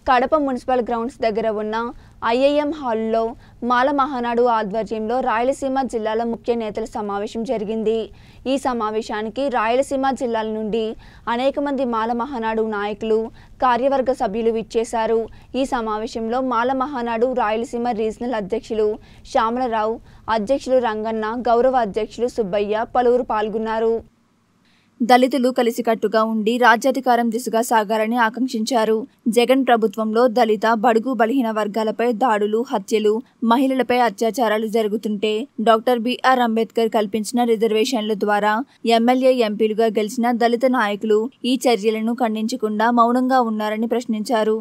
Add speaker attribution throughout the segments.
Speaker 1: Kadapa municipal grounds దగ్గర ఉన్న IIM హాల్లో మాల మహానాడు ఆధ్వర్యంలో రాయలసీమ జిల్లాల ముఖ్య నేతల సమావేశం జరిగింది ఈ సమావేశానికి రాయలసీమ జిల్లాల నుండి అనేక మంది మాల మహానాడు నాయకులు కార్యవర్గ సభ్యులు విచ్చేశారు ఈ సమావేశంలో మాల మహానాడు రాయలసీమ రీజనల్ అధ్యక్షులు శ్యామలరావు అధ్యక్షులు రంగన్న గౌరవ అధ్యక్షులు సుబ్బయ్య పలువురు పాల్గొన్నారు దళితులు కలిసికట్టుగా ఉండి రాజ్యాధికారం దిశగా సాగాలని ఆకాంక్షించారు జగన్ ప్రభుత్వంలో దళిత బడుగు బలహీన వర్గాలపై దాడులు హత్యలు మహిళలపై అత్యాచారాలు జరుగుతుంటే డాక్టర్ బిఆర్ అంబేద్కర్ కల్పించిన రిజర్వేషన్ల ద్వారా ఎమ్మెల్యే ఎంపీలుగా గెలిచిన దళిత నాయకులు ఈ చర్యలను ఖండించకుండా మౌనంగా ఉన్నారని ప్రశ్నించారు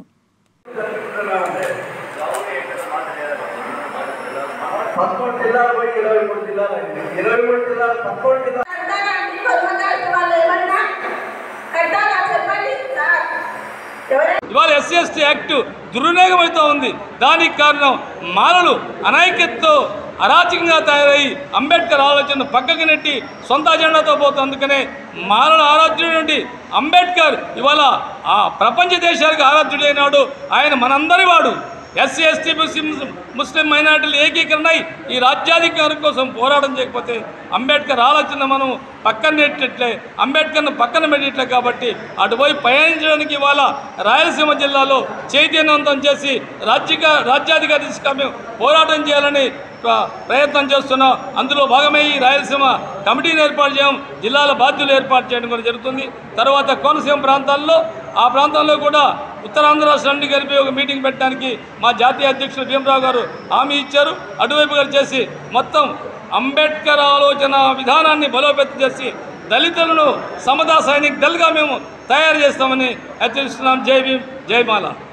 Speaker 2: పదకొండు జిల్లాలు పోయి ఇరవై మూడు జిల్లాలు అయింది ఇరవై మూడు జిల్లాలు పదకొండు జిల్లాలు
Speaker 3: కట్టాలండి కొద్దిమంది వాళ్ళు ఏమన్నా కట్టాలా చెప్పండి సార్ ఎవరైనా
Speaker 4: ఇవాళ ఎస్సీ ఎస్టీ యాక్ట్ దుర్వినియోగమవుతూ ఉంది దానికి కారణం మాలలు అనైక్యతతో అరాచకంగా తయారై అంబేద్కర్ ఆలోచన పక్కకి నెట్టి సొంత అజెండాతో పోతుంది అందుకనే మాలల ఆరాధ్యుడు నుండి అంబేద్కర్ ఇవాళ ఆ ప్రపంచ దేశాలకు ఆరాధ్యుడైనాడు ఆయన మనందరి వాడు ఎస్సీ ఎస్టీ ముస్లిం ముస్లిం మైనార్టీలు ఏకీకరణ అయి ఈ రాజ్యాధికారం కోసం పోరాటం చేయకపోతే అంబేద్కర్ ఆలోచన మనం పక్కన నెట్టినట్లే అంబేద్కర్ను పక్కన పెట్టినట్లే కాబట్టి అటువైపు పయనించడానికి ఇవాళ రాయలసీమ జిల్లాలో చైతన్యవంతం చేసి రాజ్యక రాజ్యాధికార దిశగా మేము పోరాటం చేయాలని ప్ర- ప్రయత్నం చేస్తున్నాం అందులో భాగమే ఈ రాయలసీమ కమిటీని ఏర్పాటు చేయడం జిల్లాల బాధ్యులు ఏర్పాటు చేయడం కూడా జరుగుతుంది తర్వాత కోనసీమ ప్రాంతాల్లో ఆ ప్రాంతంలో కూడా ఉత్తరాంధ్ర రాష్ట్రం నుండి కలిపి ఒక మీటింగ్ పెట్టడానికి మా జాతీయ అధ్యక్షులు భీమరావు గారు హామీ ఇచ్చారు అటువైపు గారు చేసి మొత్తం అంబేద్కర్ ఆలోచన విధానాన్ని బలోపేతం చేసి దళితులను సమతా సైనిక్ దళగా మేము తయారు చేస్తామని హెచ్చరిస్తున్నాం జై భీమ్ జై మాల